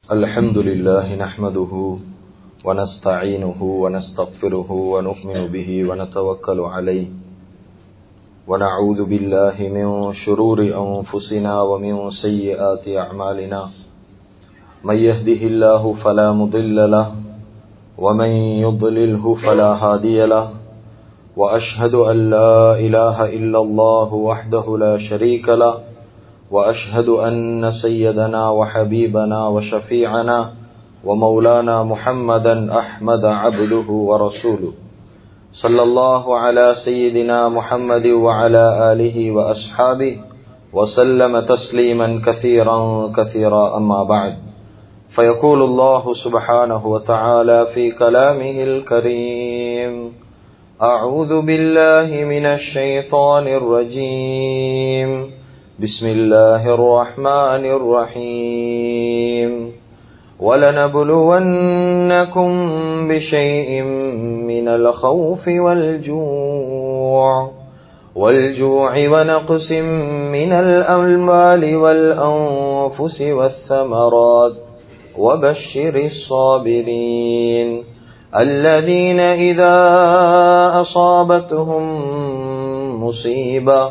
الحمد لله نحمده ونستعينه ونستغفره ونؤمن به ونتوكل عليه ونعوذ بالله من شرور أنفسنا ومن سيئات أعمالنا من يهده الله فلا مضل له ومن يضلله فلا هادي له وأشهد أن لا إله إلا الله وحده لا شريك له وأشهد أن سيدنا وحبيبنا وشفيعنا ومولانا محمدا أحمد عبده ورسوله صلى الله على سيدنا محمد وعلى آله وأصحابه وسلم تسليما كثيرا كثيرا أما بعد فيقول الله سبحانه وتعالى في كلامه الكريم أعوذ بالله من الشيطان الرجيم بسم الله الرحمن الرحيم ولنبلونكم بشيء من الخوف والجوع والجوع ونقص من الأموال والأنفس والثمرات وبشر الصابرين الذين إذا أصابتهم مصيبة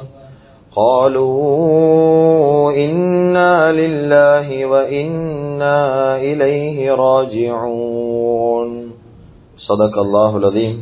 قالوا إنا لله وإنا إليه راجعون صدق الله العظيم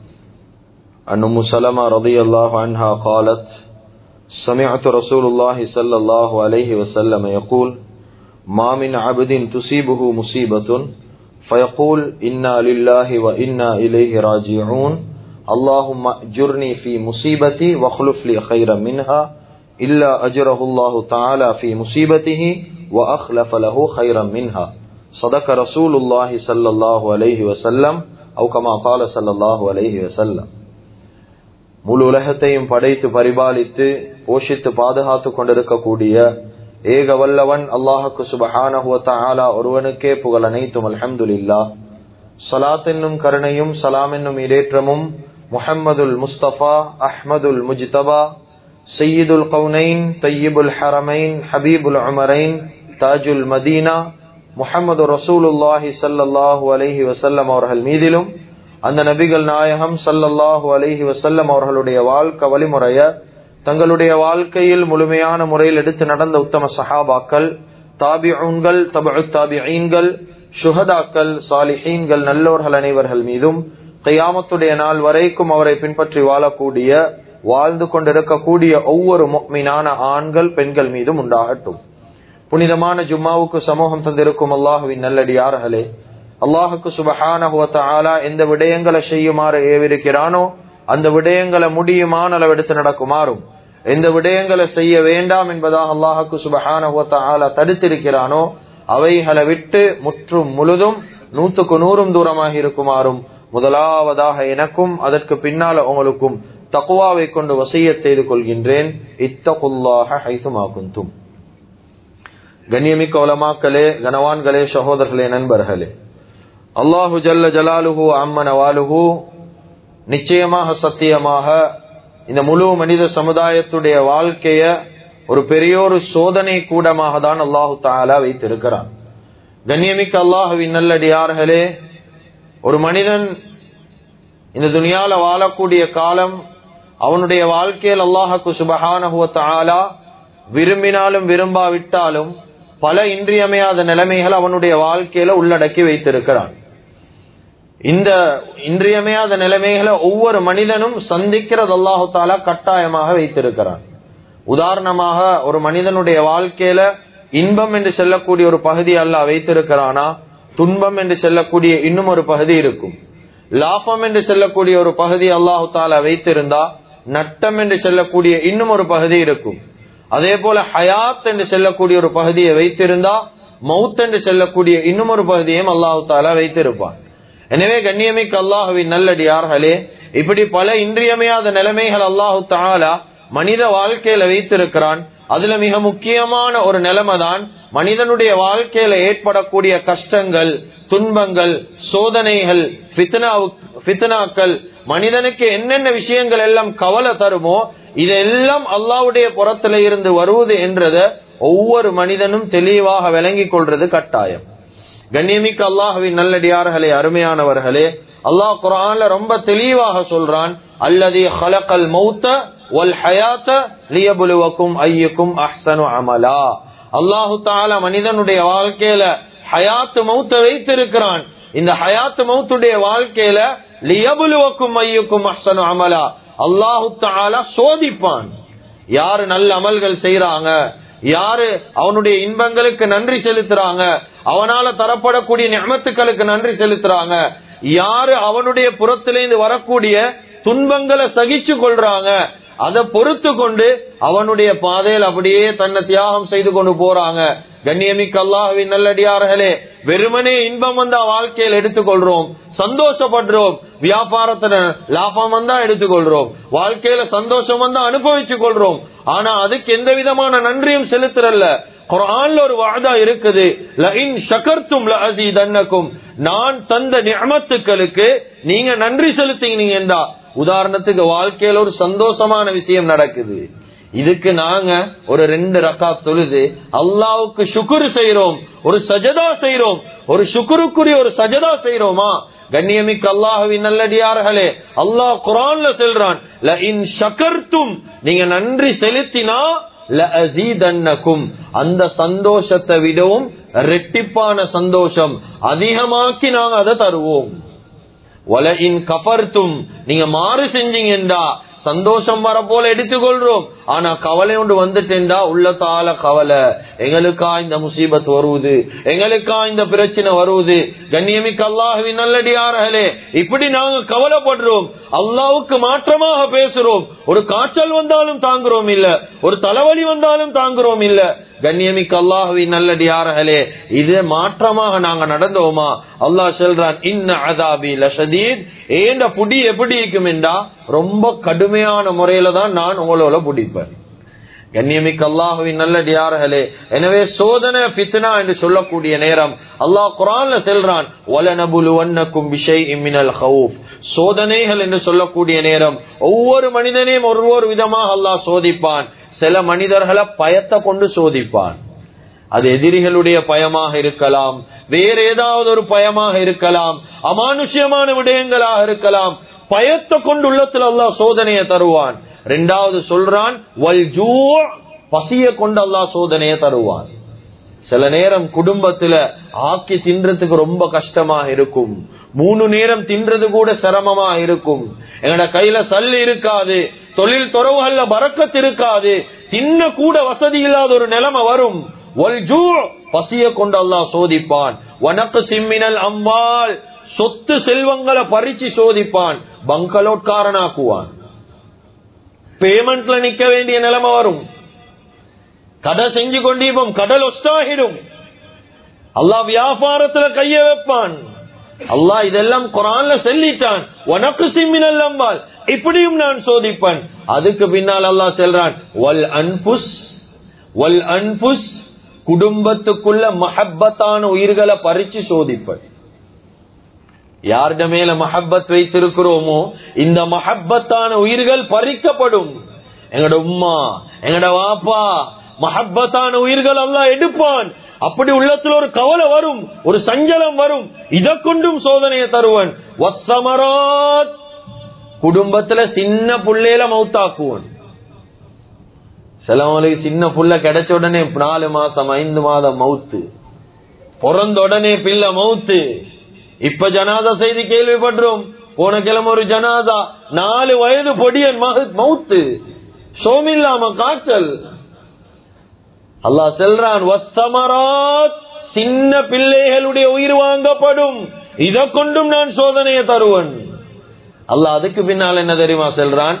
عن أم سلمة رضي الله عنها قالت سمعت رسول الله صلى الله عليه وسلم يقول ما من عبد تصيبه مصيبة فيقول إنا لله وإنا إليه راجعون اللهم أجرني في مصيبتي واخلف لي خيرا منها إلا أجره الله تعالى في مصيبته وأخلف له خيرا منها صدق رسول الله صلى الله عليه وسلم أو كما قال صلى الله عليه وسلم முழு உலகத்தையும் படைத்து பரிபாலித்து போஷித்து பாதுகாத்து கொண்டிருக்கக்கூடிய ஏக வல்லவன் அல்லாஹுக்கு சுபஹானஹுவத்தாலா ஒருவனுக்கே புகழ் அனைத்தும் அல்ஹம்துலில்லா சலாத் என்னும் கருணையும் சலாம் என்னும் இடேற்றமும் முஹம்மதுல் முஸ்தபா அஹ்மதுல் முஜ்தபா சையீதுல் கவுனைன் தையீபுல் ஹரமைன் ஹபீபுல் உமரைன் தாஜுல் மதீனா முஹம்மது ரசூலுல்லாஹி சல்லாஹூ அலஹி வசல்லம் அவர்கள் மீதிலும் அந்த நபிகள் நாயகம் சல்லல்லாஹூ அலஹி வசல்லம் அவர்களுடைய வாழ்க்கை வழிமுறைய தங்களுடைய வாழ்க்கையில் முழுமையான முறையில் எடுத்து நடந்த உத்தம சஹாபாக்கள் தாபிஊன்கள் தபு தாபிஈன்கள் சுஹதாக்கள் சாலிஹீன்கள் நல்லோர்கள் அனைவர்கள் மீதும் கையாமத்துடைய நாள் வரைக்கும் அவரை பின்பற்றி வாழக்கூடிய வாழ்ந்து கொண்டிருக்கக்கூடிய ஒவ்வொரு மீனான ஆண்கள் பெண்கள் மீதும் உண்டாகட்டும் புனிதமான ஜும்மாவுக்கு சமூகம் தந்திருக்கும் அல்லாஹுவின் நல்லடியார்களே அல்லாஹுக்கு சுபஹானா எந்த விடயங்களை செய்யுமாறு ஏவிருக்கிறானோ அந்த விடயங்களை முடியுமான அளவெடுத்து நடக்குமாறும் எந்த விடயங்களை செய்ய வேண்டாம் என்பதாக அல்லாஹுக்கு சுபஹானா தடுத்திருக்கிறானோ அவைகளை விட்டு முற்றும் முழுதும் நூத்துக்கு நூறும் தூரமாக இருக்குமாறும் முதலாவதாக எனக்கும் அதற்கு பின்னால உங்களுக்கும் தக்குவாவை கொண்டு வசிய செய்து கொள்கின்றேன் இத்தகுல்லாக ஹைசுமாக்குந்தும் கண்ணியமிக்க உலமாக்களே கனவான்களே சகோதரர்களே நண்பர்களே அல்லாஹு ஜல்ல ஜலாலுஹு அம்மன் அவாலுஹு நிச்சயமாக சத்தியமாக இந்த முழு மனித சமுதாயத்துடைய வாழ்க்கைய ஒரு பெரியோரு சோதனை கூடமாக தான் அல்லாஹு தாலா வைத்திருக்கிறான் கண்ணியமிக்க அல்லாஹுவின் நல்லடியார்களே ஒரு மனிதன் இந்த துனியால வாழக்கூடிய காலம் அவனுடைய வாழ்க்கையில் அல்லாஹுக்கு சுபஹானஹுவத்தாலா விரும்பினாலும் விரும்பாவிட்டாலும் பல இன்றியமையாத நிலைமைகள் அவனுடைய வாழ்க்கையில உள்ளடக்கி வைத்திருக்கிறான் இந்த இன்றியமையாத நிலைமைகளை ஒவ்வொரு மனிதனும் சந்திக்கிறது அல்லாஹு தாலா கட்டாயமாக வைத்திருக்கிறான் உதாரணமாக ஒரு மனிதனுடைய வாழ்க்கையில இன்பம் என்று செல்லக்கூடிய ஒரு பகுதி அல்ல வைத்திருக்கிறானா துன்பம் என்று செல்லக்கூடிய இன்னும் ஒரு பகுதி இருக்கும் லாபம் என்று செல்லக்கூடிய ஒரு பகுதி அல்லாஹு தாலா வைத்திருந்தா நட்டம் என்று செல்லக்கூடிய இன்னும் ஒரு பகுதி இருக்கும் அதே போல ஹயாத் என்று செல்லக்கூடிய ஒரு பகுதியை வைத்திருந்தா மவுத் என்று செல்லக்கூடிய இன்னும் ஒரு பகுதியையும் அல்லாஹு தாலா வைத்திருப்பான் எனவே கண்ணியமிக்க அல்லாஹுவின் நல்லடியார்களே இப்படி பல இன்றியமையாத நிலைமைகள் அல்லாஹு தாலா மனித வாழ்க்கையில வைத்திருக்கிறான் அதுல மிக முக்கியமான ஒரு நிலைமை தான் மனிதனுடைய வாழ்க்கையில ஏற்படக்கூடிய கஷ்டங்கள் துன்பங்கள் சோதனைகள் பித்னாக்கள் மனிதனுக்கு என்னென்ன விஷயங்கள் எல்லாம் கவலை தருமோ இதெல்லாம் அல்லாவுடைய புறத்துல இருந்து வருவது என்றத ஒவ்வொரு மனிதனும் தெளிவாக விளங்கிக் கொள்றது கட்டாயம் கண்ணியமிக்க அல்லாஹுவின் நல்லடியார்களே அருமையானவர்களே அல்லாஹ் குரான்ல ரொம்ப தெளிவாக சொல்றான் அல்லது ஹலக்கல் மௌத்த வல் ஹயாத்த லியபுலுவக்கும் ஐயக்கும் அஹ்சனு அமலா அல்லாஹு தாலா மனிதனுடைய வாழ்க்கையில ஹயாத்து மௌத்த வைத்திருக்கிறான் இந்த ஹயாத்து மௌத்துடைய வாழ்க்கையில லியபுலுவக்கும் ஐயக்கும் அஹ்சனு அமலா அல்லாஹு தாலா சோதிப்பான் யாரு நல்ல அமல்கள் செய்யறாங்க யாரு அவனுடைய இன்பங்களுக்கு நன்றி செலுத்துறாங்க அவனால தரப்படக்கூடிய நியமத்துக்களுக்கு நன்றி செலுத்துறாங்க யாரு அவனுடைய புறத்திலேந்து வரக்கூடிய துன்பங்களை சகிச்சு கொள்றாங்க அதை பொறுத்து கொண்டு அவனுடைய பாதையில் அப்படியே தன்னை தியாகம் செய்து கொண்டு போறாங்க கண்ணியமிக்க அல்லாஹுவின் நல்லடியார்களே வெறுமனே இன்பம் வந்தா வாழ்க்கையில் எடுத்துக்கொள்றோம் சந்தோஷப்படுறோம் வியாபாரத்துல லாபம் வந்தா எடுத்துக்கொள்றோம் வாழ்க்கையில சந்தோஷம் வந்தா அனுபவிச்சு கொள்றோம் ஆனா அதுக்கு எந்த விதமான நன்றியும் செலுத்துறல்ல குரான்ல ஒரு வாதா இருக்குது லஇன் ஷகர்த்தும் லஅஸீதன்னக்கும் நான் தந்த நிஅமத்துக்களுக்கு நீங்க நன்றி செலுத்தினீங்கடா உதாரணத்துக்கு வாழ்க்கையில ஒரு சந்தோஷமான விஷயம் நடக்குது இதுக்கு நாங்க ஒரு ரெண்டு ரக்கா தொழுது அல்லாவுக்கு சுக்குரு செய்யறோம் ஒரு சஜதா செய்யறோம் ஒரு சுக்குருக்குரிய ஒரு சஜதா செய்யறோமா கண்ணியமிக்க அல்லாஹுவின் நல்லடியார்களே அல்லாஹ் குரான்ல செல்றான் ஷக்கர்த்தும் நீங்க நன்றி செலுத்தினா லஅஸீதன்னக்கும் அந்த சந்தோஷத்தை விடவும் ரெட்டிப்பான சந்தோஷம் அதிகமாக்கி நாங்க அதை தருவோம் வலஇன் கஃபர்த்தும் நீங்க மாறு செஞ்சீங்கடா சந்தோஷம் வர போல எடுத்துக்கொள்றோம் ஆனா கவலை ஒன்று வந்துட்டேன்டா உள்ளத்தால கவலை எங்களுக்கா இந்த முசீபத் வருவது எங்களுக்கா இந்த பிரச்சனை வருவது கண்ணியமிக்க அல்லாஹுவின் நல்லடியார்களே இப்படி நாங்க கவலைப்படுறோம் அல்லாவுக்கு மாற்றமாக பேசுறோம் ஒரு காய்ச்சல் வந்தாலும் தாங்குறோம் இல்ல ஒரு தலைவலி வந்தாலும் தாங்குறோம் இல்ல கண்ணியமிக்க அல்லாஹுவின் நல்லடியார்களே இது மாற்றமாக நாங்க நடந்தோமா அல்லாஹ் சொல்றான் இன்ன அதாபி லஷதீத் ஏண்ட புடி எப்படி இருக்கும் என்றா ரொம்ப கடுமையான முறையில தான் நான் உங்களோட பிடிப்பேன் கண்ணியமிக்க அல்லாஹுவின் நல்லடியார்களே எனவே சோதனை பித்னா என்று சொல்லக்கூடிய நேரம் அல்லாஹ் குரான்ல செல்றான் ஒலனபுலுவன்னக்கும் விஷய் இம்மினல் ஹவுப் சோதனைகள் என்று சொல்லக்கூடிய நேரம் ஒவ்வொரு மனிதனையும் ஒவ்வொரு விதமாக அல்லாஹ் சோதிப்பான் சில மனிதர்களை பயத்தை கொண்டு சோதிப்பான் அது எதிரிகளுடைய பயமாக இருக்கலாம் வேற ஏதாவது ஒரு பயமாக இருக்கலாம் அமானுஷ்யமான விடயங்களாக இருக்கலாம் பயத்தை கொண்டு உள்ளத்தில் அல்லாஹ் சோதனையை தருவான் ரெண்டாவது சொல்றான் பசிய கொண்டு அல்லாஹ் சோதனையை தருவான் சில நேரம் குடும்பத்துல ஆக்கி தின்றதுக்கு ரொம்ப கஷ்டமா இருக்கும் மூணு நேரம் தின்றது கூட சிரமமா இருக்கும் எங்கட கையில சல்லு இருக்காது தொழில் துறவுகள்ல பறக்கத்து இருக்காது தின்ன கூட வசதி இல்லாத ஒரு நிலைமை வரும் பசிய கொண்டு அல்லாஹ் சோதிப்பான் வனக்கு சிம்மினல் அம்பாள் சொத்து செல்வங்களை பறிச்சு சோதிப்பான் பங்களோட்காரனாக்குவான் பேமெண்ட்ல நிக்க வேண்டிய நிலைமை வரும் கடை செஞ்சு கொண்டிருப்போம் கடல் ஒஸ்டாகிடும் அல்லாஹ் வியாபாரத்துல கைய வைப்பான் அல்லாஹ் இதெல்லாம் குரான்ல சொல்லிட்டான் உனக்கு சிம்மினல் அம்பால் இப்படியும் நான் சோதிப்பேன் அதுக்கு பின்னால் அல்லாஹ் செல்றான் வல் அன்புஸ் வல் அன்புஸ் குடும்பத்துக்குள்ள மஹப்பத்தான உயிர்களை பறிச்சு சோதிப்பேன் யார்ட மேல மஹப்பத் வைத்திருக்கிறோமோ இந்த மஹப்பத்தான உயிர்கள் பறிக்கப்படும் எங்கட உம்மா எங்கட வாப்பா மஹப்பத்தான உயிர்கள் எல்லாம் எடுப்பான் அப்படி உள்ளத்துல ஒரு கவலை வரும் ஒரு சஞ்சலம் வரும் இதை கொண்டும் சோதனையை தருவன் வசமராத் குடும்பத்துல சின்ன புள்ளையில மௌத்தாக்குவன் சிலவங்களுக்கு சின்ன புள்ள கிடைச்ச உடனே நாலு மாசம் ஐந்து மாதம் மவுத்து பிறந்த உடனே பிள்ளை மவுத்து இப்ப ஜனாதா செய்தி கேள்விப்படுறோம் போன கிழமை ஒரு ஜனாதா நாலு வயது பொடியன் மவுத்து சோமில்லாம காய்ச்சல் அல்லாஹ் செல்றான் வசமராத் சின்ன பிள்ளைகளுடைய உயிர் வாங்கப்படும் இதை கொண்டும் நான் சோதனையை தருவன் அல்லாஹ் அதுக்கு பின்னால் என்ன தெரியுமா செல்றான்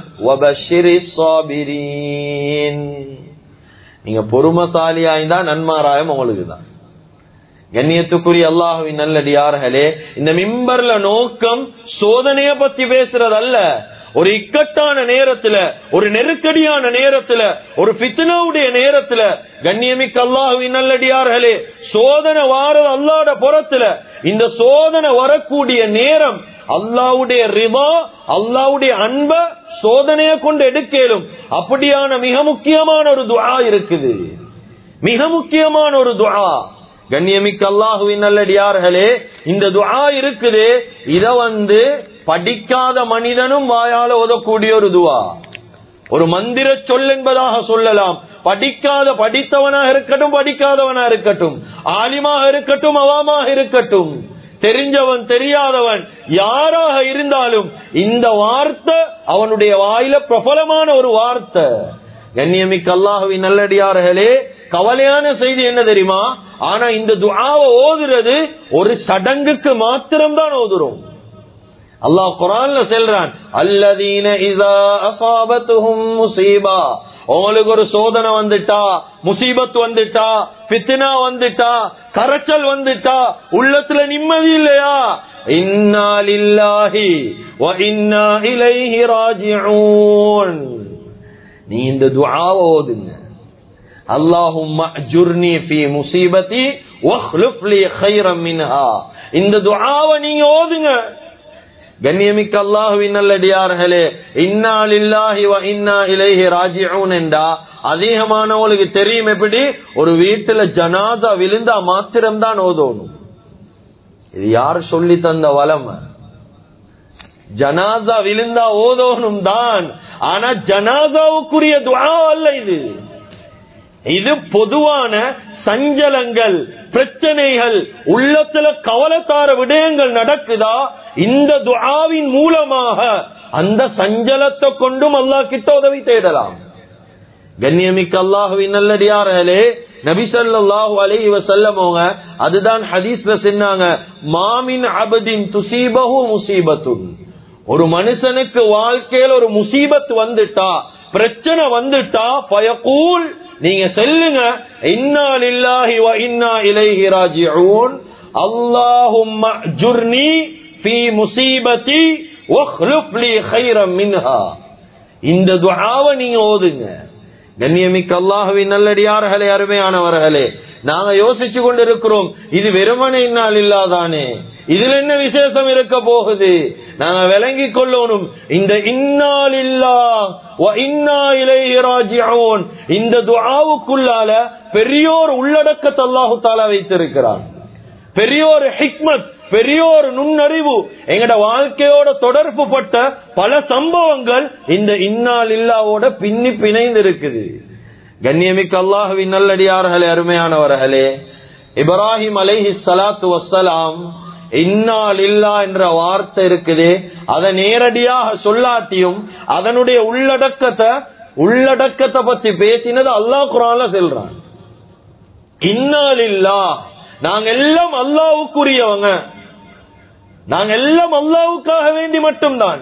நீங்க பொறுமசாலியாய்ந்தா நன்மாராயம் உங்களுக்கு தான் கண்ணியத்துக்குரிய அல்லாஹுவின் நல்லடியார்களே இந்த மிம்பர்ல நோக்கம் சோதனைய பத்தி பேசுறது அல்ல ஒரு இக்கட்டான நேரத்துல ஒரு நெருக்கடியான நேரத்துல ஒரு பித்னாவுடைய நேரத்துல கண்ணியமிக்க அல்லாஹுவின் நல்லடியார்களே சோதனை வாரது அல்லாட புறத்துல இந்த சோதனை வரக்கூடிய நேரம் அல்லாவுடைய ரிவா அல்லாவுடைய அன்ப சோதனையை கொண்டு எடுக்கலும் அப்படியான மிக முக்கியமான ஒரு துவா இருக்குது மிக முக்கியமான ஒரு துவா கண்ணியமிக்க அல்லாஹுவின் நல்லடியார்களே இந்த துஆ இருக்குது இத வந்து படிக்காத மனிதனும் வாயால ஓதக்கூடிய ஒரு துவா ஒரு மந்திர சொல் என்பதாக சொல்லலாம் படிக்காத படித்தவனாக இருக்கட்டும் படிக்காதவனா இருக்கட்டும் ஆலிமாக இருக்கட்டும் அவாமாக இருக்கட்டும் தெரிஞ்சவன் தெரியாதவன் யாராக இருந்தாலும் இந்த வார்த்தை அவனுடைய வாயில பிரபலமான ஒரு வார்த்தை கண்ணியமிக்க அல்லாஹுவின் நல்லடியார்களே கவலையான செய்தி என்ன தெரியுமா ஆனா இந்த துஆவை ஓதுறது ஒரு சடங்குக்கு மாத்திரம்தான் ஓதுறோம் அல்லாஹ் குரான்ல செல்றான் அல்லதீன இதா அசாபத்துஹும் முசீபா உங்களுக்கு ஒரு சோதனை வந்துட்டா முசீபத் வந்துட்டா பித்னா வந்துட்டா கரைச்சல் வந்துட்டா உள்ளத்துல நிம்மதி இல்லையா இன்னா லில்லாஹி வ இன்னா இலைஹி ராஜிஊன் நீ இந்த துஆவை ஓதுங்க اللهم اجرني في مصيبتي واخلف لي خيرا منها இந்த துஆவை நீங்க ஓதுங்க கண்ணியமிக்க அல்லாஹுவின் நல்லடியார்களே இன்னா லில்லாஹி வ இன்னா இலைஹி ராஜிஊன் என்றா அதிகமானவங்களுக்கு தெரியும் எப்படி ஒரு வீட்டுல ஜனாதா விழுந்தா மாத்திரம்தான் ஓதணும் இது யார் சொல்லி தந்த வளமை ஜனாதா விழுந்தா ஓதோனும் தான் ஆனா ஜனாதாவுக்குரிய துவா அல்ல இது இது பொதுவான சஞ்சலங்கள் பிரச்சனைகள் உள்ளத்துல கவலத்தார விடயங்கள் நடக்குதா இந்த துஆவின் மூலமாக அந்த சஞ்சலத்தை கொண்டும் அல்லாஹ் கிட்ட உதவி தேடலாம் கண்ணியமிக்க அல்லாஹுவின் நல்லடியார்களே நபி ஸல்லல்லாஹு அலைஹி வஸல்லம் அவங்க அதுதான் ஹதீஸ்ல சொன்னாங்க மாமின் அபதின் துசீபஹு முசீபத்துன் ஒரு மனுஷனுக்கு வாழ்க்கையில் ஒரு முசீபத் வந்துட்டா பிரச்சனை வந்துட்டா பயக்கூல் நீங்க சொல்லுங்க இன்னா லில்லாஹி வ இன்னா இலைஹி ராஜிஊன் அல்லாஹும்ம ஜுர்னி ஃபீ முசீபதி வக்லுஃப் லி கைரம் மின்ஹா இந்த துஆவை நீங்க ஓதுங்க கண்ணியமிக்க அல்லாஹுவின் நல்லடியார்களே அருமையானவர்களே நாங்க யோசிச்சு கொண்டிருக்கிறோம் இது வெறுமனை இன்னால் இல்லாதானே இதுல என்ன விசேஷம் இருக்க போகுது நாங்க விளங்கிக் கொள்ளணும் இந்த இன்னால் இல்லா இன்னா இலைஹி ராஜிஊன் இந்த துஆவுக்குள்ளால பெரியோர் உள்ளடக்கத்தை அல்லாஹு தாலா வைத்திருக்கிறான் பெரியோர் ஹிக்மத் பெரியோர் நுண்ணறிவு எங்கட வாழ்க்கையோட தொடர்பு பட்ட பல சம்பவங்கள் இந்த இன்னால் இல்லாவோட பின்னி பிணைந்து இருக்குது கண்ணியமிக்க அல்லாஹுவின் நல்லடியார்களே அருமையானவர்களே இப்ராஹிம் அலைஹி சலாத்து வசலாம் இன்னால் இல்லா என்ற வார்த்தை இருக்குது அதை நேரடியாக சொல்லாட்டியும் அதனுடைய உள்ளடக்கத்தை உள்ளடக்கத்தை பத்தி பேசினது அல்லாஹ் குரான்ல செல்றான் இன்னால் இல்லா நாங்க எல்லாம் அல்லாவுக்குரியவங்க நாங்க எல்லாம் அல்லாவுக்காக வேண்டி மட்டும்தான்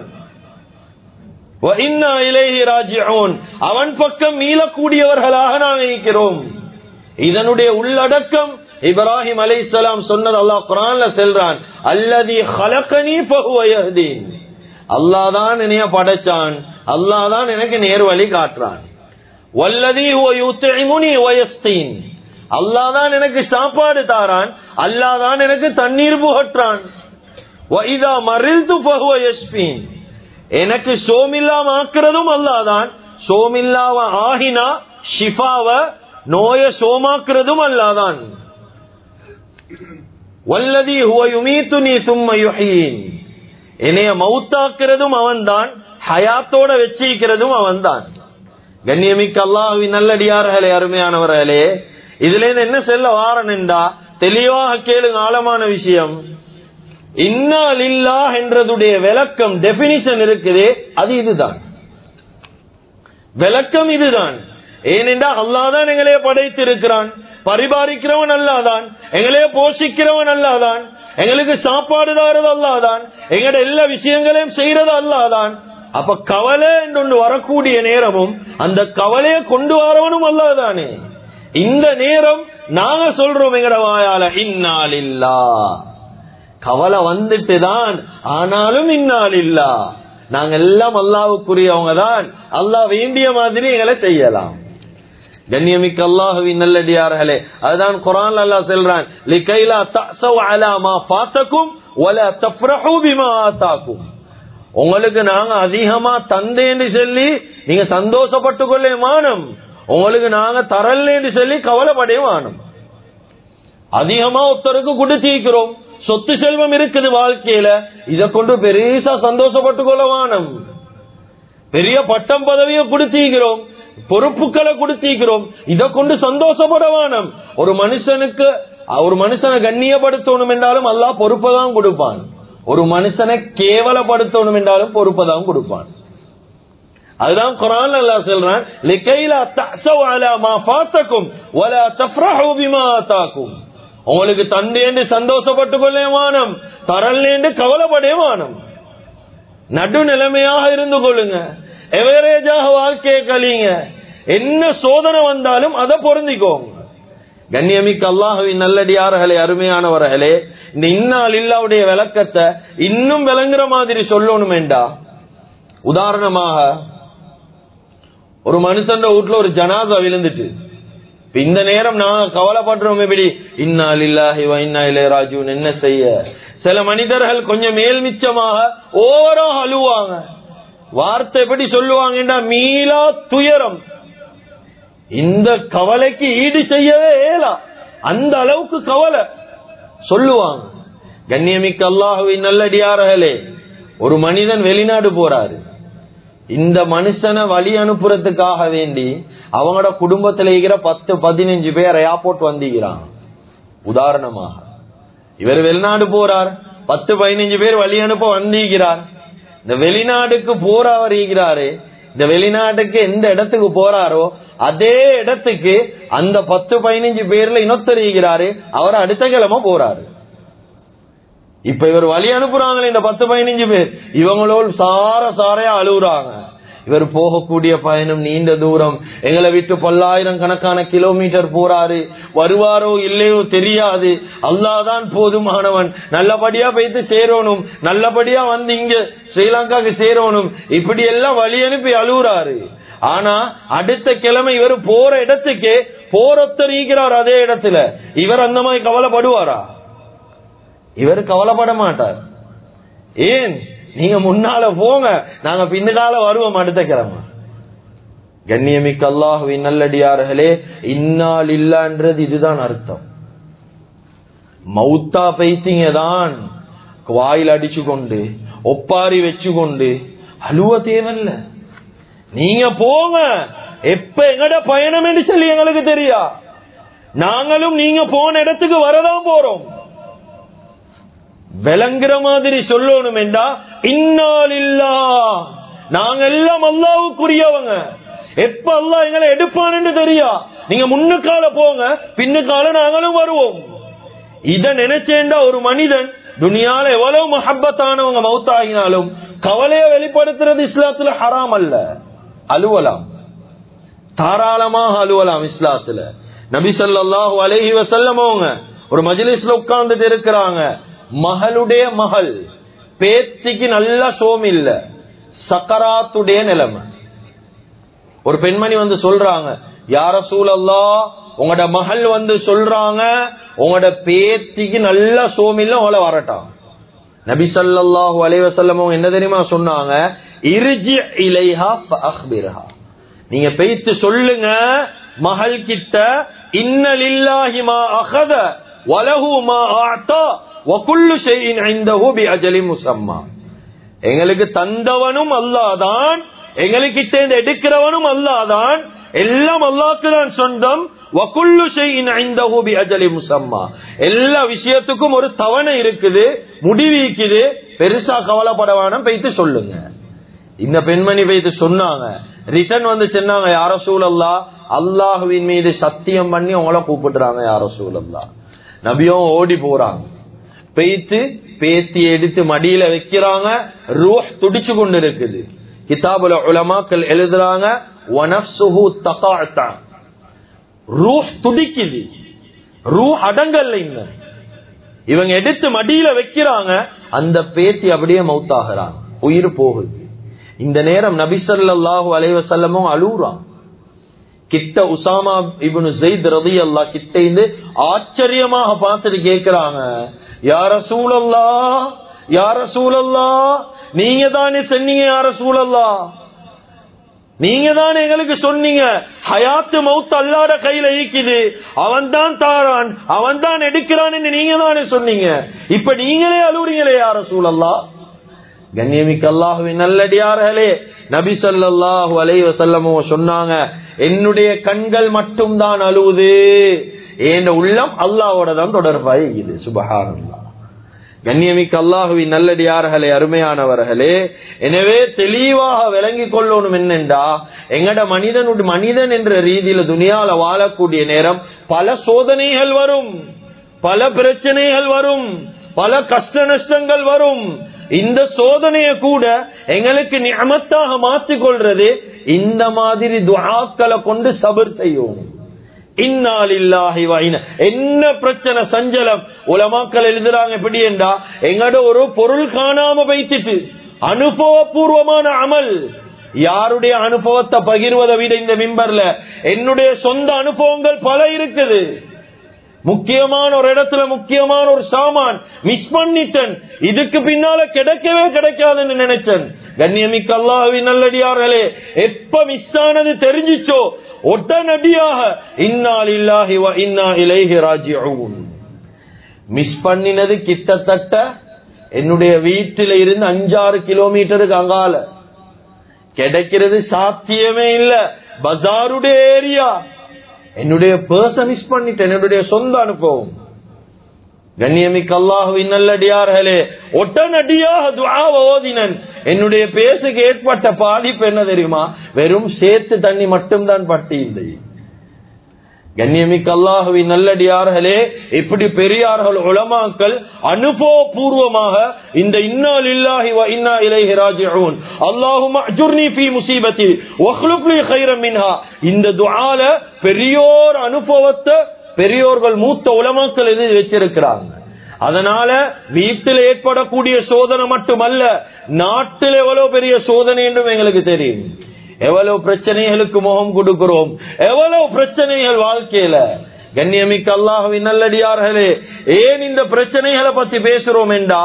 அவன் பக்கம் மீளக்கூடியவர்களாக நாங்கள் இருக்கிறோம் இதனுடைய உள்ளடக்கம் இப்ராஹிம் அலை சொன்னது அல்லாஹ் குரான்ல செல்றான் அல்லதி ஹலக்கனி பகுவயதீன் அல்லாதான் என்னைய படைச்சான் அல்லாதான் எனக்கு நேர் வழி காட்டுறான் வல்லதி யுத்திமுனி வயஸ்தீன் அல்லாதான் எனக்கு சாப்பாடு தாரான் அல்லாதான் எனக்கு தண்ணீர் புகற்றான் வைதா மறில்து பகுவ யஸ்பீன் எனக்கு சோமில்லாம ஆக்குறதும் அல்லாதான் சோமில்லாம ஆகினா ஷிஃபாவ நோய சோமாக்குறதும் அல்லாதான் வல்லதி ஹுவயுமீத்துனி சும்ம யுஹீன் என்னைய மவுத்தாக்குறதும் அவன்தான் ஹயாத்தோட வச்சிருக்கிறதும் அவன்தான் கண்ணியமிக்க அல்லாஹுவின் நல்லடியார்களே அருமையானவர்களே இதுல இருந்து என்ன செல்ல வாரன்டா தெளிவாக கேளுங்க ஆழமான விஷயம் இன்னால் இல்லா என்றதுடைய விளக்கம் டெபினிஷன் இருக்குது அது இதுதான் விளக்கம் இதுதான் ஏனென்றால் அல்லாதான் எங்களையே படைத்து இருக்கிறான் பரிபாலிக்கிறவன் அல்லாதான் எங்களையே போஷிக்கிறவன் அல்லாதான் எங்களுக்கு சாப்பாடு தாரது அல்லாதான் எங்கட எல்லா விஷயங்களையும் செய்யறது அல்லாதான் அப்ப கவலை என்று ஒன்று வரக்கூடிய நேரமும் அந்த கவலையை கொண்டு வரவனும் அல்லாதானே இந்த நேரம் நாங்க சொல்றோம் எங்கட வாயால இன்னால் இல்லா கவலை வந்துட்டு தான் ஆனாலும் இன்னால் இல்லா நாங்க எல்லாம் அல்லாவுக்குரியவங்க தான் அல்லாஹ் வேண்டிய மாதிரி எங்களை செய்யலாம் கண்ணியமிக்க அல்லாஹுவின் நல்லடியார்களே அதுதான் குரான் அல்லாஹ் சொல்றான் லிகைலா தஸவ் அலா மா ஃபாத்தகும் வலா தஃப்ரஹு பிமா ஆதாகும் உங்களுக்கு நாங்க அதிகமா தந்தேன்னு சொல்லி நீங்க சந்தோஷப்பட்டு கொள்ளே மானம் உங்களுக்கு நாங்க தரலேன்னு சொல்லி கவலைப்படே வானம் அதிகமா ஒருத்தருக்கு கொடுத்திருக்கிறோம் சொத்து செல்வம் இருக்குது வாழ்க்கையில இத கொண்டு பெருசா சந்தோஷப்பட்டு கொள்ளவானம் பெரிய பட்டம் பதவியை கொடுத்திருக்கிறோம் பொறுப்புகளை கொடுத்திருக்கிறோம் இத கொண்டு சந்தோஷப்படவானம் ஒரு மனுஷனுக்கு ஒரு மனுஷனை கண்ணியப்படுத்தணும் என்றாலும் அல்லாஹ் பொறுப்பை தான் கொடுப்பான் ஒரு மனுஷனை கேவலப்படுத்தணும் என்றாலும் பொறுப்பை தான் கொடுப்பான் அதுதான் குரான் அல்லாஹ் சொல்றான் லிகைலா தஅஸவ் அலா மா ஃபாத்தக்கும் வலா தஃப்ரஹு பிமா ஆதாக்கும் உங்களுக்கு தந்தேண்டு சந்தோஷப்பட்டு கொள்ளே வானம் தரல்லேண்டு கவலைப்படே வானம் நடு நிலைமையாக இருந்து கொள்ளுங்க எவரேஜாக வாழ்க்கையை கழிங்க என்ன சோதனை வந்தாலும் அதை பொருந்திக்கோங்க கண்ணியமிக்க அல்லாஹுவின் நல்லடியார்களே அருமையானவர்களே இந்த இந்நாள் இல்லாவுடைய விளக்கத்தை இன்னும் விளங்குற மாதிரி சொல்லணுமேண்டா உதாரணமாக ஒரு மனுஷன் வீட்டுல ஒரு ஜனாதா விழுந்துட்டு இப்ப இந்த நேரம் நான் கவலைப்படுறோம் எப்படி இன்னால் இல்லாஹி இன்னா இலே ராஜுன் என்ன செய்ய சில மனிதர்கள் கொஞ்சம் மேல் மிச்சமாக ஓவரா அழுவாங்க வார்த்தை எப்படி சொல்லுவாங்கடா மீளா துயரம் இந்த கவலைக்கு ஈடு செய்யவே இயலா அந்த அளவுக்கு கவலை சொல்லுவாங்க கண்ணியமிக்க அல்லாஹுவின் நல்லடியார்களே ஒரு மனிதன் வெளிநாடு போறாரு இந்த மனுஷனை வழி அனுப்புறதுக்காக வேண்டி அவங்களோட குடும்பத்துல இருக்கிற பத்து பதினஞ்சு பேர் ஏர்போர்ட் வந்திக்கிறாங்க உதாரணமாக இவர் வெளிநாடு போறார் பத்து பதினஞ்சு பேர் வழி அனுப்ப வந்திருக்கிறார் இந்த வெளிநாடுக்கு போறவர் இருக்கிறாரு இந்த வெளிநாட்டுக்கு எந்த இடத்துக்கு போறாரோ அதே இடத்துக்கு அந்த பத்து பதினஞ்சு பேர்ல இன்னொத்தர் இருக்கிறாரு அவர் அடுத்த கிழமை போறாரு இப்ப இவர் வழி அனுப்புறாங்களே இந்த பத்து பதினஞ்சு பேர் இவங்களோடு சார சாரையா அழுகுறாங்க இவர் போகக்கூடிய பயணம் நீண்ட தூரம் எங்களை விட்டு பல்லாயிரம் கணக்கான கிலோமீட்டர் போறாரு வருவாரோ இல்லையோ தெரியாது அல்லாதான் போதுமானவன் நல்லபடியா போயிட்டு சேரணும் நல்லபடியா வந்து இங்க ஸ்ரீலங்காக்கு சேரணும் இப்படி எல்லாம் வழி அனுப்பி அழுகுறாரு ஆனா அடுத்த கிழமை இவர் போற இடத்துக்கு போரத்தரிக்கிறார் அதே இடத்துல இவர் அந்த மாதிரி கவலைப்படுவாரா இவர் கவலைப்பட மாட்டார் ஏன் நீங்க முன்னால போங்க நாங்க பின்னுகால வருவோம் அடுத்த கிழமை கண்ணியமிக்க அல்லாஹுவின் நல்லடியார்களே இன்னால் இல்லன்றது இதுதான் அர்த்தம் மௌத்தா பைத்திங்க தான் வாயில் அடிச்சு கொண்டு ஒப்பாரி வச்சு கொண்டு அழுவ தேவையில்ல நீங்க போங்க எப்ப எங்கட பயணம் என்று சொல்லி எங்களுக்கு தெரியா நாங்களும் நீங்க போன இடத்துக்கு வரதான் போறோம் விளங்குற மாதிரி சொல்லணும் என்றா இன்னால் இல்லா நாங்க எல்லாம் அல்லாவுக்குரியவங்க எப்ப அல்லா எங்களை எடுப்பான்னு தெரியா நீங்க முன்னுக்கால போங்க பின்னுக்கால நாங்களும் வருவோம் இத நினைச்சேண்டா ஒரு மனிதன் துனியால எவ்வளவு மஹப்பத்தானவங்க மௌத்தாகினாலும் கவலைய வெளிப்படுத்துறது இஸ்லாத்துல ஹராம் அல்ல அலுவலாம் தாராளமாக அலுவலாம் இஸ்லாத்துல நபி ஸல்லல்லாஹு அலைஹி வஸல்லம் அவங்க ஒரு மஜ்லிஸ்ல உட்கார்ந்துட்டு இருக்கிறாங்க மகளுடைய மகள் பேத்திக்கு நல்ல சோம் இல்ல சக்கராத்துடைய நிலைமை ஒரு பெண்மணி வந்து சொல்றாங்க யார சூழல்லா உங்களோட மகள் வந்து சொல்றாங்க உங்களோட பேத்திக்கு நல்ல சோம் இல்ல உங்களை வரட்டான் நபி ஸல்லல்லாஹு அலைஹி வஸல்லம் அவங்க என்ன தெரியுமா சொன்னாங்க இர்ஜி இலைஹா ஃபஅக்பிர்ஹா நீங்க பெய்த்து சொல்லுங்க மகள் கிட்ட இன்னலில்லாஹி மா அகத வலஹு மா ஆத்தா வகுல்லு ஷைஇன் இன்தஹு பிஅஜலி முஸம்மா எங்களுக்கு தந்தவனும் அல்லாதான் எங்களுக்கிட்ட இருந்து எடுக்கிறவனும் அல்லாதான் எல்லாம் அல்லாக்கு தான் சொந்தம் வகுல்லு ஷைஇன் இன்தஹு பிஅஜலி முஸம்மா எல்லா விஷயத்துக்கும் ஒரு தவணை இருக்குது முடிவிக்குது பெருசா கவலைப்படவானம் பெய்த்து சொல்லுங்க இந்த பெண்மணி போயிட்டு சொன்னாங்க ரிட்டர்ன் வந்து சொன்னாங்க யார சூழல்லா அல்லாஹுவின் மீது சத்தியம் பண்ணி உங்களை கூப்பிடுறாங்க யார சூழல்லா நபியும் ஓடி போறாங்க பெய்த்து பேத்தி எடுத்து மடியில வைக்கிறாங்க ரூஹ் துடிச்சு கொண்டு இருக்குது கிதாபுல உலமாக்கள் எழுதுறாங்க வனஃப்சுஹு தகாத்தா ரூஹ் துடிக்குது ரூஹ் அடங்கல்ல இன்னும் இவங்க எடுத்து மடியில வைக்கிறாங்க அந்த பேத்தி அப்படியே மௌத்தாகிறாங்க உயிர் போகுது இந்த நேரம் நபிசல்லாஹு அலைவசல்லமும் அழுகுறான் கிட்ட உசாமா இவனு ஜெயித் ரதி அல்லா கிட்ட இருந்து ஆச்சரியமாக பார்த்துட்டு கேக்குறாங்க யார சூழல்லா யார சூழல்லா நீங்க தானே சொன்னீங்க யார சூழல்லா நீங்க தான் எங்களுக்கு சொன்னீங்க ஹயாத்து மவுத் அல்லாட கையில ஈக்குது அவன் தான் தாரான் அவன் தான் எடுக்கிறான் நீங்க தானே சொன்னீங்க இப்ப நீங்களே அழுவுறீங்களே யார சூழல்லா கண்ணியமிக்க அல்லாஹுவின் நல்லடியார்களே நபி ஸல்லல்லாஹு அலைஹி வஸல்லம் சொன்னாங்க என்னுடைய கண்கள் மட்டும் தான் அழுவுது என் உள்ளம் அல்லாஹ்வோட தான் தொடர்பாய் இது சுபஹானல்லாஹ் கண்ணியமிக்க அல்லாஹுவின் நல்லடியார்களே அருமையானவர்களே எனவே தெளிவாக விளங்கிக் கொள்ளணும் என்னென்றா எங்கட மனிதனுடைய மனிதன் என்ற ரீதியில துனியால வாழக்கூடிய நேரம் பல சோதனைகள் வரும் பல பிரச்சனைகள் வரும் பல கஷ்ட நஷ்டங்கள் வரும் இந்த சோதனையை கூட எங்களுக்கு நியமத்தாக மாற்றிக் கொள்றது இந்த மாதிரி துஆக்களை கொண்டு சபர் செய்யும் இன்னாலில்லாஹி வைன என்ன பிரச்சனை சஞ்சலம் உலமாக்கள் எழுதுறாங்க எப்படி என்றா எங்கட ஒரு பொருள் காணாம வைத்துட்டு அனுபவபூர்வமான அமல் யாருடைய அனுபவத்தை பகிர்வதை விட இந்த மிம்பர்ல என்னுடைய சொந்த அனுபவங்கள் பல இருக்குது முக்கியமான ஒரு இடத்துல முக்கியமான ஒரு சாமான் மிஸ் பண்ணிட்டேன் இதுக்கு பின்னால கிடைக்கவே கிடைக்காதுன்னு நினைச்சேன் கண்ணியமிக்க அல்லாஹ்வின் நல்லடியார்களே எப்ப மிஸ் ஆனது தெரிஞ்சிச்சோ உடனடியாக இன்னால் இல்லாஹி வ இன்னா இலைஹி ராஜிஊன் மிஸ் பண்ணினது கிட்டத்தட்ட என்னுடைய வீட்டில இருந்து அஞ்சாறு கிலோமீட்டருக்கு அங்கால கிடைக்கிறது சாத்தியமே இல்ல பஜாருடைய ஏரியா என்னுடைய பேர்ஸ மிஸ் பண்ணிட்டேன் என்னுடைய சொந்த அனுபவம் கண்ணியமிக்க அல்லாஹுவின் நல்லடியார்களே ஒட்டனடியாக துஆவை ஓதினன் என்னுடைய பேசுக்கு ஏற்பட்ட பாதிப்பு என்ன தெரியுமா வெறும் சேர்த்து தண்ணி மட்டும்தான் பட்டி இல்லை கண்ணியமிக்க அல்லாஹுவின் நல்லடியார்களே இப்படி பெரியார்கள் உலமாக்கள் அனுபவபூர்வமாக இந்த இன்னால் இல்லாஹி வ இன்னா இலைஹி ராஜிஊன் அல்லாஹும்ம அஜுர்னி ஃபீ முஸீபத்தி வக்லுப் லி கைரம் மின்ஹா இந்த துஆல பெரியோர் அனுபவத்தை பெரியோர்கள் மூத்த உலமாக்கள் எழுதி வச்சிருக்கிறாங்க அதனால வீட்டில் ஏற்படக்கூடிய சோதனை மட்டுமல்ல நாட்டில் எவ்வளவு பெரிய சோதனை என்றும் எங்களுக்கு தெரியும் எவ்வளவு பிரச்சனைகளுக்கு முகம் கொடுக்கிறோம் எவ்வளவு பிரச்சனைகள் வாழ்க்கையில கண்ணியமிக்க அல்லாஹுவின் நல்லடியார்களே ஏன் இந்த பிரச்சனைகளை பத்தி பேசுறோம் என்றா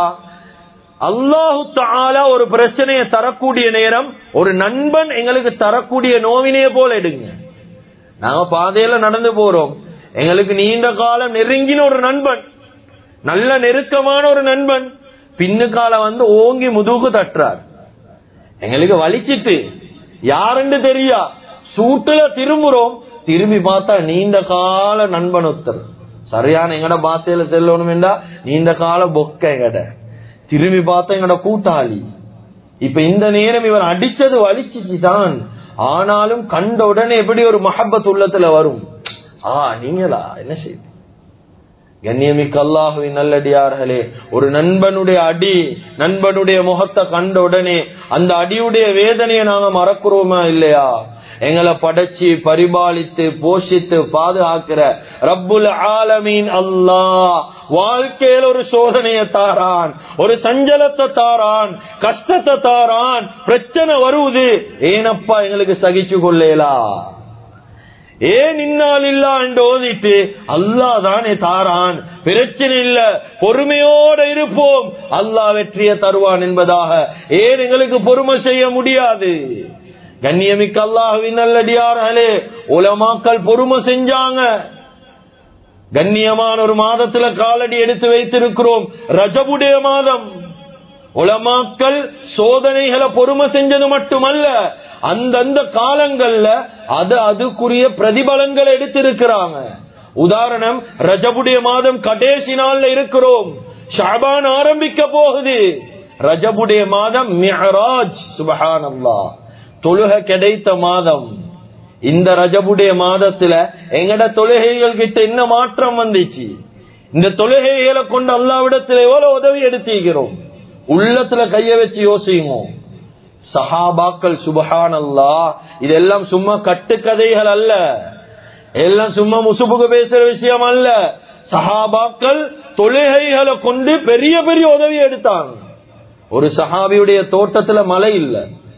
அல்லாஹு தாலா ஒரு பிரச்சனையை தரக்கூடிய நேரம் ஒரு நண்பன் எங்களுக்கு தரக்கூடிய நோவினைய போல எடுங்க நாங்க பாதையில நடந்து போறோம் எங்களுக்கு நீண்ட காலம் நெருங்கின ஒரு நண்பன் நல்ல நெருக்கமான ஒரு நண்பன் பின்னு காலம் வந்து ஓங்கி முதுகு தட்டுறார் எங்களுக்கு வலிச்சிட்டு யாருன்னு தெரியா சூட்டுல திரும்புறோம் திரும்பி பார்த்தா நீண்ட கால நண்பன் ஒருத்தர் சரியான எங்கட பாசையில செல்லணும் என்றா நீண்ட கால பொக்க எங்கட திரும்பி பார்த்தா எங்கட கூட்டாளி இப்ப இந்த நேரம் இவர் அடிச்சது வலிச்சிச்சு தான் ஆனாலும் கண்ட உடனே எப்படி ஒரு மஹப்பத் உள்ளத்துல வரும் ஆ நீங்களா என்ன செய்து கண்ணியமிக்க அல்லாஹுவின் நல்லடியார்களே ஒரு நண்பனுடைய அடி நண்பனுடைய முகத்தை கண்ட உடனே அந்த அடியுடைய வேதனையை நாங்க மறக்கிறோமா இல்லையா எங்களை படைச்சு பரிபாலித்து போஷித்து பாதுகாக்கிற ரப்புல் ஆலமீன் அல்லாஹ் வாழ்க்கையில் ஒரு சோதனையை தாரான் ஒரு சஞ்சலத்தை தாரான் கஷ்டத்தை தாரான் பிரச்சனை வருவது ஏனப்பா எங்களுக்கு சகிச்சு கொள்ளேலா ஏன் இன்னால் இல்லா என்று ஓதிட்டு அல்லா தானே தாரான் பிரச்சனை இல்ல பொறுமையோட இருப்போம் அல்லாஹ் வெற்றியை தருவான் என்பதாக ஏன் எங்களுக்கு பொறுமை செய்ய முடியாது கண்ணியமிக்க அல்லாஹுவின் நல்லடியார்களே உலமாக்கள் பொறுமை செஞ்சாங்க கண்ணியமான ஒரு மாதத்துல காலடி எடுத்து வைத்திருக்கிறோம் ரஜபுடைய மாதம் உலமாக்கள் சோதனைகளை பொறுமை செஞ்சது மட்டுமல்ல அந்தந்த காலங்கள்ல அது அதுக்குரிய பிரதிபலங்களை எடுத்திருக்கிறாங்க உதாரணம் ரஜபுடைய மாதம் கடைசி நாள்ல இருக்கிறோம் ஷாபான் ஆரம்பிக்க போகுது ரஜபுடைய மாதம் மிஹராஜ் சுபஹானல்லா தொழுக கிடைத்த மாதம் இந்த ரஜபுடைய மாதத்துல எங்கட தொழுகைகள் கிட்ட என்ன மாற்றம் வந்துச்சு இந்த தொழுகைகளை கொண்டு அல்லாவிடத்துல எவ்வளவு உதவி எடுத்திருக்கிறோம் உள்ளத்துல கைய வச்சு யோசிங்க சஹாபாக்கள் சுபஹான் அல்லா இதெல்லாம் சும்மா கட்டுக்கதைகள் அல்ல எல்லாம் சும்மா முசுபுக்கு பேசுற விஷயம் அல்ல சஹாபாக்கள் தொழுகைகளை கொண்டு பெரிய பெரிய உதவி எடுத்தாங்க ஒரு சஹாபியுடைய தோட்டத்துல மழை இல்ல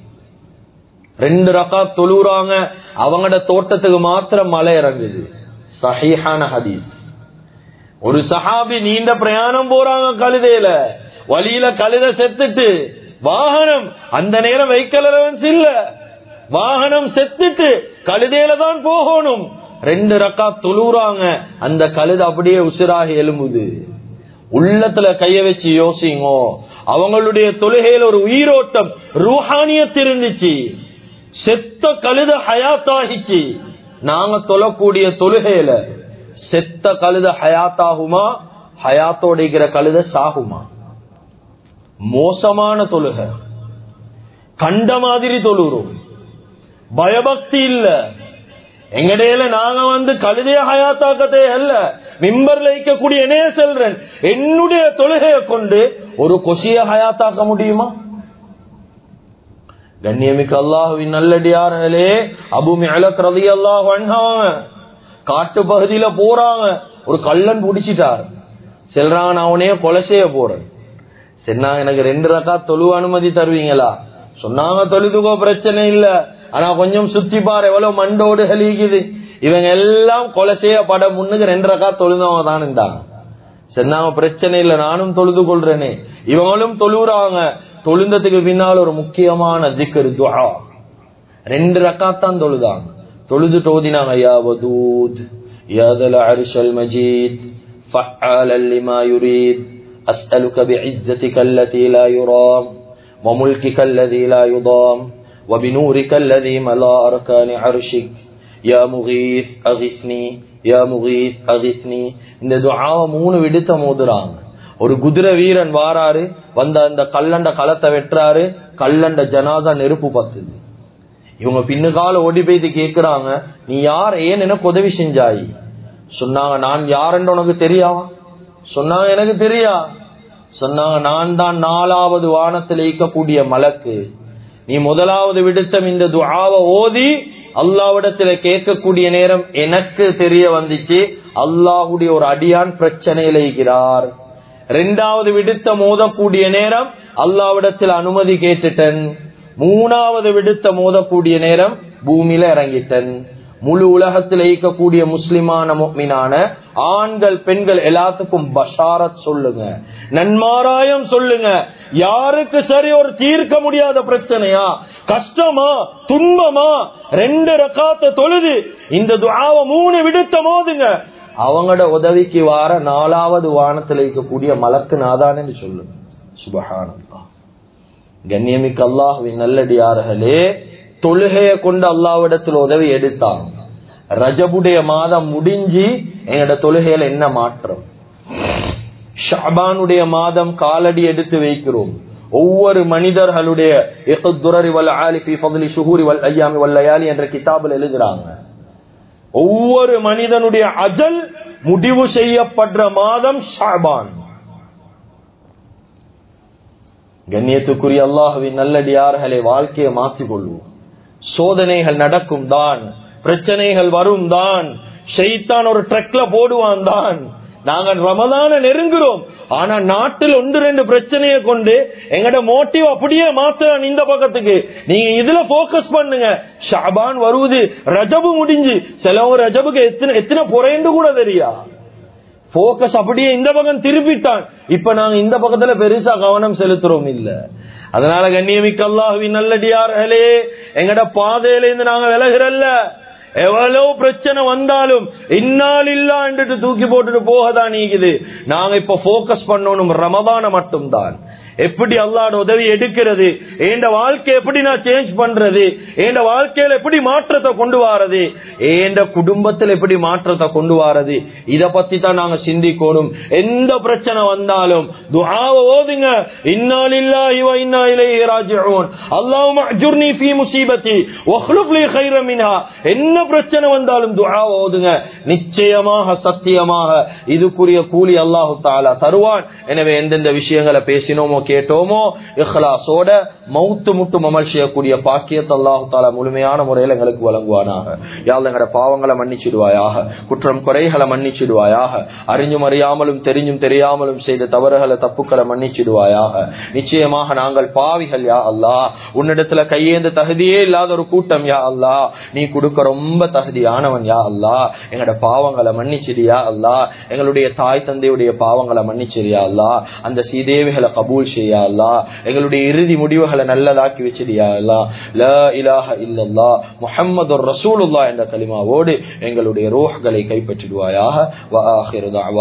ரெண்டு ரகா தொழுறாங்க அவங்களோட தோட்டத்துக்கு மாத்திரம் மழை இறங்குது சஹீஹான ஹதீஸ் ஒரு சஹாபி நீண்ட பிரயாணம் போறாங்க கழுதையில வழியில கழுத செத்துட்டு வாகனம் அந்த நேரம் வெஹிக்கல் அலவன்ஸ் இல்ல வாகனம் செத்துட்டு கழுதையில தான் போகணும் ரெண்டு ரக்கா தொழுறாங்க அந்த கழுது அப்படியே உசிராக எலும்புது உள்ளத்துல கைய வச்சு யோசிங்கோ அவங்களுடைய தொழுகையில ஒரு உயிரோட்டம் ரூஹானியத் இருந்துச்சு செத்த கழுத ஹயாத்தாகிச்சு நாங்க தொழக்கூடிய தொழுகையில செத்த கழுத ஹயாத்தாகுமா ஹயாத்தோடைக்கிற கழுத சாகுமா மோசமான தொழுகை கண்ட மாதிரி தொழுகிறோம் பயபக்தி இல்ல எங்கடையில நாங்க வந்து கழுதைய ஹயாத்தாக்கத்தே அல்ல மிம்பர்ல இருக்கக்கூடிய என்னைய செல்றேன் என்னுடைய தொழுகையை கொண்டு ஒரு கொசிய ஹயாத்தாக்க முடியுமா கண்ணியமிக்க அல்லாஹுவின் நல்லடியார்களே அபு மேலக் ரதி அல்லாஹ் வண்ணாங்க காட்டு பகுதியில போறாங்க ஒரு கள்ளன் புடிச்சிட்டார் செல்றாங்க நான் உனைய கொலை செய்ய போறேன் சொன்னாங்க எனக்கு ரெண்டு ரக்கா தொழு அனுமதி தருவீங்களா சொன்னாங்க தொழுதுக்கோ பிரச்சனை இல்ல ஆனா கொஞ்சம் சுத்தி பாரு எவ்வளவு மண்டோடு கலிக்குது இவங்க எல்லாம் கொலை செய்யப்பட முன்னுக்கு ரெண்டு ரக்கா தொழுதவங்க தான் இருந்தாங்க சொன்னாங்க பிரச்சனை இல்ல நானும் தொழுது கொள்றேனே இவங்களும் தொழுறாங்க தொழுந்ததுக்கு பின்னால் ஒரு முக்கியமான திக்கர் துவா ரெண்டு ரக்காத்தான் தொழுதாங்க தொழுது தோதினாங்க யா வதூத் யாதல அரிஷல் மஜீத் فعالا لما يريد أسألك بعزتك التي لا يرام وملكك الذي لا يضام وبنورك الذي ملا أركان عرشك يا مغيث أغثني يا مغيث أغثني இந்த துஆவை மூணு விடுத்த மோதுறாங்க ஒரு குதிரை வீரன் வாராரு வந்த அந்த கல்லண்ட களத்தை வெட்டுறாரு கல்லண்ட ஜனாதா நெருப்பு பத்துது இவங்க பின்னுகால ஓடி போய் கேக்குறாங்க நீ யார் ஏன் எனக்கு உதவி செஞ்சாய் சொன்னாங்க நான் யாருன்னு உனக்கு தெரியாவா சொன்னாங்க எனக்கு தெரியா சொன்னாங்க நான் தான் நாலாவது வானத்தில் ஈக்கக்கூடிய மலக்கு நீ முதலாவது விடுத்தம் இந்த துஆவை ஓதி அல்லாவிடத்துல கேட்கக்கூடிய நேரம் எனக்கு தெரிய வந்துச்சு அல்லாஹுடைய ஒரு அடியான் பிரச்சனையில இருக்கிறார் ரெண்டாவது விடுத்த மோதக்கூடிய நேரம் அல்லாவிடத்தில் அனுமதி கேட்டுட்டேன் மூணாவது விடுத்த மோதக்கூடிய நேரம் பூமியில இறங்கிட்டேன் முழு உலகத்தில் ஈக்கக்கூடிய முஸ்லிமான மீனான ஆண்கள் பெண்கள் எல்லாத்துக்கும் பஷாரத் சொல்லுங்க நன்மாராயம் சொல்லுங்க யாருக்கு சரி ஒரு தீர்க்க முடியாத பிரச்சனையா கஷ்டமா துன்பமா ரெண்டு ரக்காத்த தொழுது இந்த துஆவ மூணு விடுத்த மோதுங்க அவங்களோட உதவிக்கு வார நாலாவது வானத்தில் இருக்கக்கூடிய மலக்கு நாதான்னு சொல்லுங்க சுபஹானல்லா கண்ணியமிக்க அல்லாஹுவின் நல்லடியார்களே தொழுகையை கொண்டு அல்லாவிடத்தில் உதவி எடுத்தாங்க ரஜபுடைய மாதம் முடிஞ்சு எங்களோட தொழுகையில என்ன மாற்றம் ஷாபானுடைய மாதம் காலடி எடுத்து வைக்கிறோம் ஒவ்வொரு மனிதர்களுடைய என்ற கிதாபில் எழுதுறாங்க ஒவ்வொரு மனிதனுடைய அஜல் முடிவு செய்யப்படுற மாதம் ஷாபான் கண்ணியத்துக்குரிய அல்லாஹுவின் நல்லடியார்களை வாழ்க்கையை மாற்றிக் கொள்வோம் சோதனைகள் நடக்கும் தான் பிரச்சனைகள் வரும் தான் ஷெய்தான் ஒரு ட்ரக்ல போடுவான் தான் நாங்கள் ரமதான நெருங்குறோம் ஆனா நாட்டில் ஒன்று ரெண்டு பிரச்சனையை கொண்டு எங்கட மோட்டிவ் அப்படியே மாத்தலாம் இந்த பக்கத்துக்கு நீங்க இதுல போக்கஸ் பண்ணுங்க ஷாபான் வருவது ரஜபு முடிஞ்சு சிலவங்க ரஜபுக்கு எத்தனை எத்தனை புறையண்டு கூட தெரியா போக்கஸ் அப்படியே இந்த பக்கம் திருப்பிட்டான் இப்ப நாங்க இந்த பக்கத்துல பெருசா கவனம் செலுத்துறோம் இல்ல அதனால கண்ணியமிக்க அல்லாஹுவின் நல்லடியார்களே எங்கட பாதையில இருந்து நாங்க விலகிறல்ல எவ்வளவு பிரச்சனை வந்தாலும் இன்னால் இல்லா என்று தூக்கி போட்டுட்டு போகதான் நீக்குது நாங்க இப்ப போக்கஸ் பண்ணணும் ரமதான மட்டும்தான் எப்படி அல்லாட உதவி எடுக்கிறது என் வாழ்க்கை எப்படி நான் சேஞ்ச் பண்றது என் வாழ்க்கையில எப்படி மாற்றத்தை கொண்டு வாரது என் குடும்பத்தில் எப்படி மாற்றத்தை கொண்டு வாரது இத பத்தி தான் நாங்க சிந்திக்கணும் எந்த பிரச்சனை வந்தாலும் துஆவை ஓதுங்க இன்னால் இல்லா இவ இன்னா இலைஹி ராஜிஊன் அல்லாஹும்ம அஜுர்னி ஃபீ முஸீபத்தி வஹ்லுஃப் லி கைர மின்ஹா என்ன பிரச்சனை வந்தாலும் துஆவை ஓதுங்க நிச்சயமாக சத்தியமாக இதுக்குரிய கூலி அல்லாஹு தஆலா தருவான் எனவே எந்தெந்த விஷயங்களை பேசினோமோ கேட்டோமோ இஹ்லாசோட மௌத்து முட்டும் அமல் செய்யக்கூடிய பாக்கியத்தை அல்லாஹு தாலா முழுமையான முறையில் எங்களுக்கு வழங்குவானாக யாழ் எங்கட பாவங்களை மன்னிச்சிடுவாயாக குற்றம் குறைகளை மன்னிச்சிடுவாயாக அறிஞ்சும் அறியாமலும் தெரிஞ்சும் தெரியாமலும் செய்த தவறுகளை தப்புக்களை மன்னிச்சிடுவாயாக நிச்சயமாக நாங்கள் பாவிகள் யா அல்லா உன்னிடத்துல கையேந்த தகுதியே இல்லாத ஒரு கூட்டம் யா அல்லா நீ கொடுக்க ரொம்ப தகுதியானவன் யா அல்லா எங்கட பாவங்களை மன்னிச்சிடியா அல்லா எங்களுடைய தாய் தந்தையுடைய பாவங்களை மன்னிச்சிரியா அல்லா அந்த சீதேவிகளை கபூல் செய்யா அல்லா எங்களுடைய இறுதி முடிவுகளை நல்லதாக்கி வச்சிடியா அல்லா லா இலாஹ இல்லல்லா முஹம்மது ரசூலுல்லா என்ற கலிமாவோடு எங்களுடைய ரோஹ்களை கைப்பற்றிடுவாயாக வ ஆஹிரு